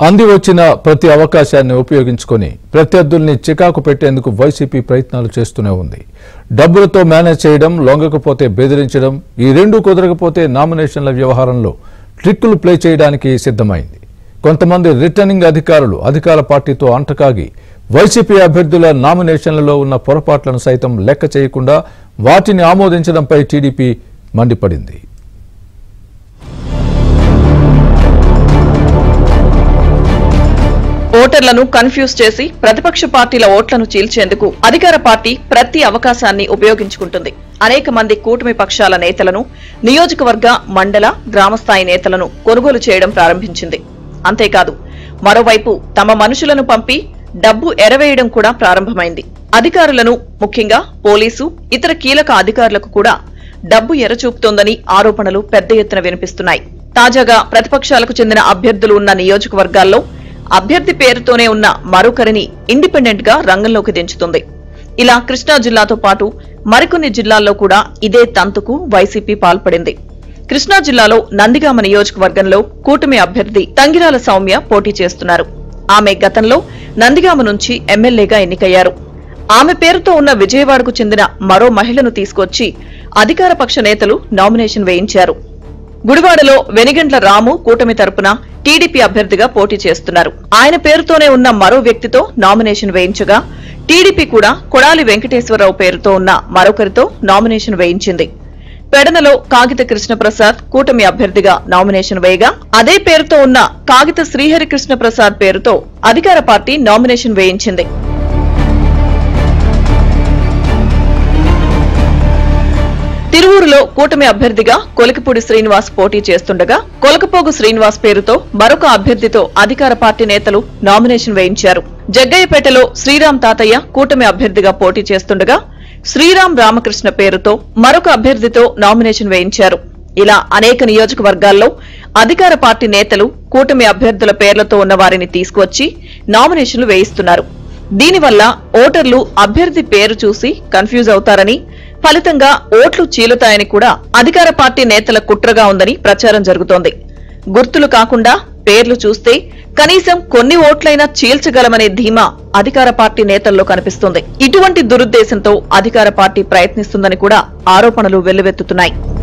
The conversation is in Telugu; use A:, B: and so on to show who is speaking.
A: అంది వచ్చిన ప్రతి అవకాశాన్ని ఉపయోగించుకొని ప్రత్యర్థుల్ని చికాకు పెట్టేందుకు వైసీపీ ప్రయత్నాలు చేస్తూనే ఉంది డబ్బులతో మేనేజ్ చేయడం లొంగకపోతే బెదిరించడం ఈ రెండు కుదరకపోతే నామినేషన్ల వ్యవహారంలో ట్రిక్కులు ప్లే చేయడానికి సిద్ధమైంది కొంతమంది రిటర్నింగ్ అధికారులు అధికార పార్టీతో అంటకాగి వైసీపీ అభ్యర్థుల నామినేషన్లలో ఉన్న పొరపాట్లను సైతం లెక్క చేయకుండా వాటిని ఆమోదించడంపై టీడీపీ మండిపడింది
B: ఓటర్లను కన్ఫ్యూజ్ చేసి ప్రతిపక్ష పార్టీల ఓట్లను చీల్చేందుకు అధికార పార్టీ ప్రతి అవకాశాన్ని ఉపయోగించుకుంటుంది అనేక మంది కూటమి పక్షాల నేతలను నియోజకవర్గ మండల గ్రామస్థాయి నేతలను కొనుగోలు చేయడం ప్రారంభించింది అంతేకాదు మరోవైపు తమ మనుషులను పంపి డబ్బు ఎరవేయడం కూడా ప్రారంభమైంది అధికారులను ముఖ్యంగా పోలీసు ఇతర కీలక అధికారులకు కూడా డబ్బు ఎరచూపుతోందని ఆరోపణలు పెద్ద ఎత్తున వినిపిస్తున్నాయి తాజాగా ప్రతిపక్షాలకు చెందిన అభ్యర్థులు ఉన్న నియోజకవర్గాల్లో అభ్యర్థి పేరుతోనే ఉన్న మరొకరిని ఇండిపెండెంట్ గా రంగంలోకి దించుతుంది ఇలా కృష్ణా జిల్లాతో పాటు మరికొన్ని జిల్లాల్లో కూడా ఇదే తంతుకు వైసీపీ పాల్పడింది కృష్ణా జిల్లాలో నందిగామ నియోజకవర్గంలో కూటమి అభ్యర్థి తంగిరాల సౌమ్య పోటీ చేస్తున్నారు ఆమె గతంలో నందిగామ నుంచి ఎమ్మెల్యేగా ఎన్నికయ్యారు ఆమె పేరుతో ఉన్న విజయవాడకు చెందిన మరో మహిళను తీసుకొచ్చి అధికార పక్ష నేతలు నామినేషన్ వేయించారు గుడివాడలో వెనిగండ్ల రాము కూటమి తరపున టీడీపీ అభ్యర్థిగా పోటీ చేస్తున్నారు ఆయన పేరుతోనే ఉన్న మరో వ్యక్తితో నామినేషన్ వేయించగా టీడీపీ కూడా కొడాలి వెంకటేశ్వరరావు పేరుతో ఉన్న మరొకరితో నామినేషన్ వేయించింది పెడనలో కాగిత కృష్ణప్రసాద్ కూటమి అభ్యర్థిగా నామినేషన్ వేయగా అదే పేరుతో ఉన్న కాగిత శ్రీహరి కృష్ణప్రసాద్ పేరుతో అధికార పార్టీ నామినేషన్ వేయించింది తిరువూరులో కూటమి అభ్యర్థిగా కొలికపూడి శ్రీనివాస్ పోటీ చేస్తుండగా కొలకపోగు శ్రీనివాస్ పేరుతో మరొక అభ్యర్థితో అధికార పార్టీ నేతలు నామినేషన్ వేయించారు జగ్గయ్యపేటలో శ్రీరామ్ తాతయ్య కూటమి అభ్యర్థిగా పోటీ చేస్తుండగా శ్రీరామ్ రామకృష్ణ పేరుతో మరొక అభ్యర్థితో నామినేషన్ వేయించారు ఇలా అనేక నియోజకవర్గాల్లో అధికార పార్టీ నేతలు కూటమి అభ్యర్థుల పేర్లతో ఉన్న వారిని తీసుకువచ్చి నామినేషన్లు వేయిస్తున్నారు దీనివల్ల ఓటర్లు అభ్యర్థి పేరు చూసి కన్ఫ్యూజ్ అవుతారని ఫలితంగా ఓట్లు చీలుతాయని కూడా అధికార పార్టీ నేతల కుట్రగా ఉందని ప్రచారం జరుగుతోంది గుర్తులు కాకుండా పేర్లు చూస్తే కనీసం కొన్ని ఓట్లైనా చీల్చగలమనే ధీమా అధికార పార్టీ నేతల్లో కనిపిస్తుంది ఇటువంటి దురుద్దేశంతో అధికార పార్టీ ప్రయత్నిస్తుందని కూడా ఆరోపణలు వెల్లువెత్తుతున్నాయి